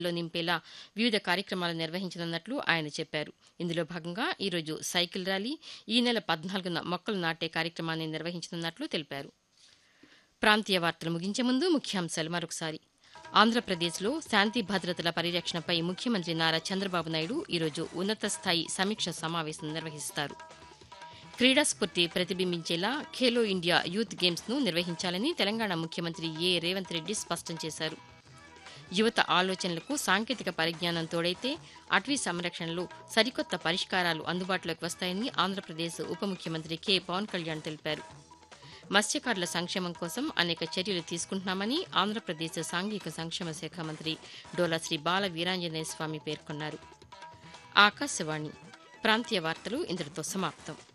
లో నింపేలా వివిధ కార్యక్రమాలు నిర్వహించనున్నట్లు ఆయన చెప్పారు ఇందులో భాగంగా ఈరోజు సైకిల్ ర్యాలీ ఈ నెల పద్నాలుగున మొక్కలు నాటే కార్యక్రమాన్ని నిర్వహించనున్నట్లు తెలిపారు ప్రాంతీయ వార్తలు ముగించే ముందు ముఖ్యాంశాలు మరొకసారి ఆంధ్రప్రదేశ్లో శాంతి భద్రతల పరిరక్షణపై ముఖ్యమంత్రి నారా చంద్రబాబు నాయుడు ఈరోజు ఉన్నత స్థాయి సమీక్ష సమావేశం నిర్వహిస్తారు క్రీడా స్ఫూర్తి ప్రతిబింబించేలా ఖేలో ఇండియా యూత్ గేమ్స్ ను నిర్వహించాలని తెలంగాణ ముఖ్యమంత్రి ఏ రేవంత్ రెడ్డి స్పష్టం చేశారు యువత ఆలోచనలకు సాంకేతిక పరిజ్ఞానం తోడైతే అటవీ సంరక్షణలో సరికొత్త పరిష్కారాలు అందుబాటులోకి వస్తాయని ఆంధ్రప్రదేశ్ ఉప ముఖ్యమంత్రి కె పవన్ కళ్యాణ్ తెలిపారు మత్స్యకారుల సంక్షేమం కోసం అనేక చర్యలు తీసుకుంటున్నామని ఆంధ్రప్రదేశ్ సాంఘిక సంక్షేమ శాఖ మంత్రి డోలా శ్రీ బాల వీరాంజనేయ స్వామి పేర్కొన్నారు ఆకాశవాణి ప్రాంతీయ వార్తలు ఇంతటితో సమాప్తం